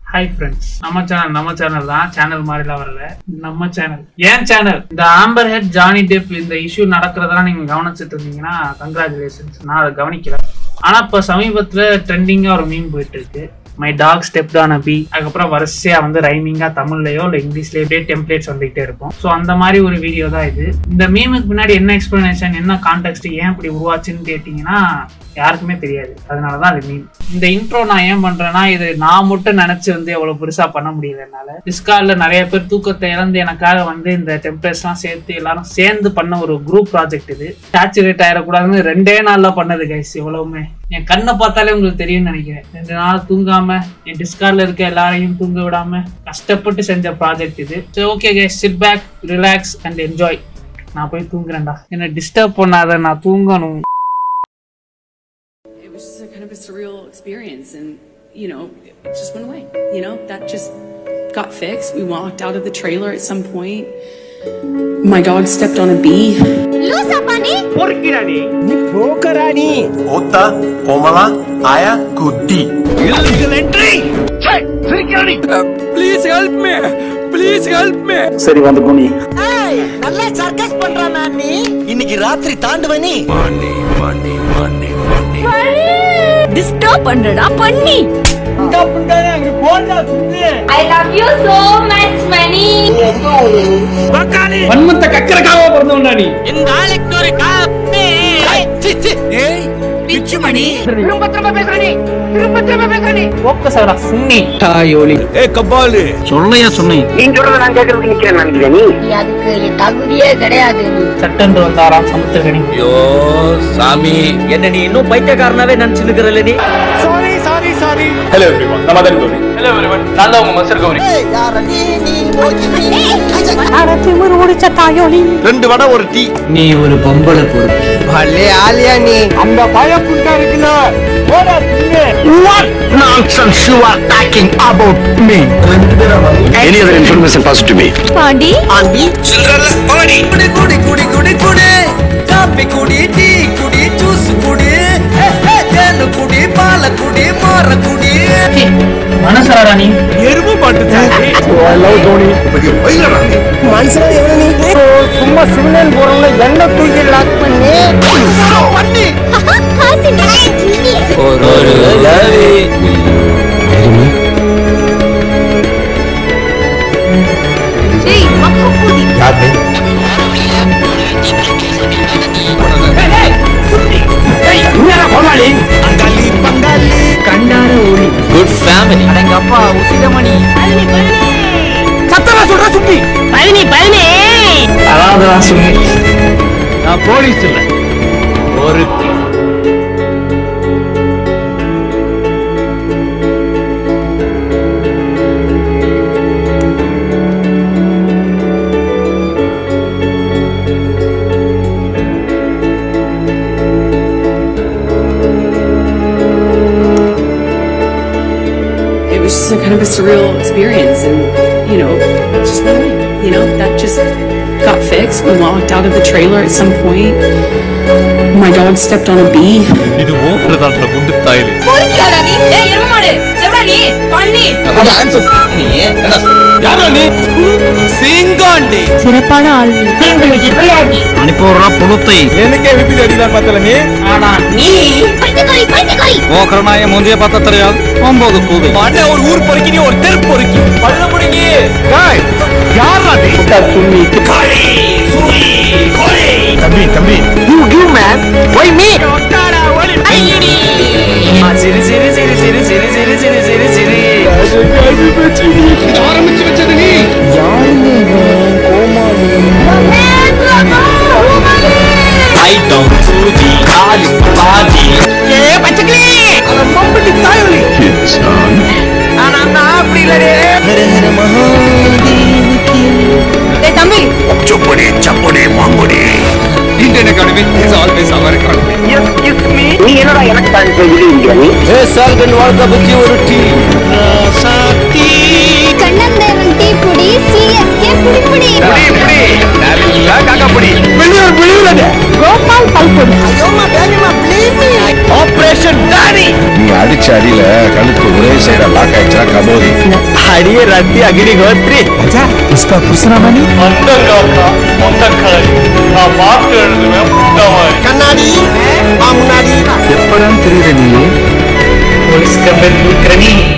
Hi friends நம்ம channel நம்ம channel தான் சேனல் மாதிரிலாம் வரல நம்ம சேனல் ஏன் சேனல் இந்த ஆம்பர் ஹெட் ஜானி டெப் இந்த இஷ்யூ நடக்கிறதெல்லாம் நீங்க கவனிச்சிட்டு இருந்தீங்கன்னா கங்க்ராச்சுலேஷன்ஸ் நான் அதை கவனிக்கல ஆனா இப்ப சமீபத்துல ட்ரெண்டிங்கா ஒரு மீன் போயிட்டு இருக்கு my dog step on bee அதுக்கப்புறம் வரிசையா வந்து ரைமிங்கா தமிழ்லயோ இல்ல இங்கிலீஷ்லயோ அப்படியே டெம்ப்ளேட்ஸ் வந்துகிட்டே இருக்கும் ஸோ அந்த மாதிரி ஒரு வீடியோ தான் இது இந்த மீமுக்கு பின்னாடி என்ன எக்ஸ்பிளனேஷன் என்ன கான்டெக்ட் ஏன் இப்படி உருவாச்சுன்னு கேட்டீங்கன்னா யாருக்குமே தெரியாது அதனாலதான் அது மீன் இந்த இன்ட்ரோ நான் ஏன் பண்றேன்னா இது நான் மட்டும் நினைச்சு வந்து எவ்வளவு பெருசா பண்ண முடியல என்னால டிஸ்கார்ட்ல நிறைய பேர் தூக்கத்தை இழந்து எனக்காக வந்து இந்த டெம்ப்ளேட்ஸ் எல்லாம் சேர்த்து எல்லாரும் சேர்ந்து பண்ண ஒரு குரூப் ப்ராஜெக்ட் இது சேச்சுரேட் ஆயிடக்கூடாதுன்னு ரெண்டே நாள்ல பண்ணது கைஸ் இவ்வளவுமே என் கண்ணை பார்த்தாலே உங்களுக்கு தெரியும்னு நினைக்கிறேன் ரெண்டு நாள் தூங்காம என் டிஸ்கார்ட்ல இருக்க எல்லாரையும் தூங்க விடாம கஷ்டப்பட்டு செஞ்ச ப்ராஜெக்ட் இது சரி okay guys sit back relax and enjoy நான் போய் தூங்குறேன்டா என்ன டிஸ்டர்ப் பண்ணாத நான் தூங்கணும் it was just a kind of a surreal experience and you know it just went away you know that just got fixed we walked out of the trailer at some point my dog stepped on a bee Ota, Komala, Aya, Kuti. சரி வந்து குனி நல்லா circus பண்றானா நீ இன்னைக்கு ராத்திரி தாண்டுவனி disturb பண்றடா பண்ணி I love you so much, Mani. வன்மத்தை கக்கறக்காக பிறந்தவன்டா நீ இந்த ஆளுக்கு ஒரு காப்பி ஏய் பிச்சுமணி ஃபோக்கஸ் ஆகடா சுண்ணி சொல்லையா சொன்னேன் நீ அதுக்கு தகுதியே கிடையாது நீ சட்டென்று வந்தாராம் சமுத்திரகனி என்ன நீ இன்னும் பைத்தியக்காரனாவே நினைச்சு நிக்கிறல்ல நீ யார நீ நீ ரெண்டு வடை ஒரு டீ நீ ஒரு பொம்பளை பொறுப்பு பல்லே ஆலியா நீ அந்த பயப்புண்டா இருக்குல்ல What nonsense you are talking about me? Any other information pass to me? Pandi ஆண்டி குடி குடி குடி குடி குடி காப்பி குடி டீ குடி ஜூஸ் குடி ஏ, ஏ, தேனு குடி பால குடி மோர குடி மனசாரா நீ மனுஷனா எவன நீ சும்மா சிக்னல் போறவங்க என்ன தூக்கி லாக் பண்ணி ஏய் மக்கு பூதி கண்டார ஒளி குட் ஃபேமிலி எங்க அப்பா உசிதமணி அதான் சுண்ணி நான் போலீஸ் இல்ல ஒரு it was just a kind of a surreal experience and you know it just went away you know that just got fixed we walked out of the trailer at some point my dog stepped on a bee இது ஓடுறதான்ற குண்டு தாயிலே பொறுக்கியாடா நீ ஏய் எரும மாடு செவடா நீ பண்ணி சிங்காண்டி சிறப்பான ஆள் அனுப்பிடுறா புழுத்தை எனக்கே விபில் அடிதான் பார்த்தல நீ ஆனா நீ பைத்தியக்காரி பைத்தியக்காரி ஓக்கரனாய முந்தைய பார்த்தா தெரியாது ஒன்பது கூது மாட்டே ஒரு ஊர் பொறுக்கி நீ ஒரு தெரு பொறுக்கி பல்ல முடிங்கி தம்பி தம்பி you give man why me சிரி சிரி சிரி சிரி சிரி சிரி சிரி சிரி சிரி ஆரம்பிச்சு வச்சது நீ ஐட்டம் சூதி காலி பாதி ஏ பச்சக்கிளி மம்பட்டி தாயொலி ஆனா நான் அப்படி இல்லடே ஹர ஹர மகாதேவகி ஏய் தம்பி சுப்படி சப்படி மாங்குடி Indian academy is always our academy நீ என்னடா எனக்கு தான் சொல்லிடுவீங்க நீ ஏ சால்கன் வாழ்க்கை பத்தி ஒரு டீ சாத்தி கண்ணந்தேவன் டீ குடி சிஎஸ்கே புடி புடி காக்காப்படி வெளியூர் வெளியூர் கோபால் பல்பொடி ஐயோமா பேபிமா ப்ளீஸ் மீ ஆபரேஷன் டாடி நீ அடிச்ச அடியில கழுத்து ஒரே சைடா லாக் ஆயிடுச்சா கபோதி அடியே ரத்தி அகிடி கோத்ரி அச்சா புஷ்பா புருஷனாமணி கண்ணாடி வா முன்னாடி எப்பதான் தெரியுற நீ போலீஸ் கம்பெனி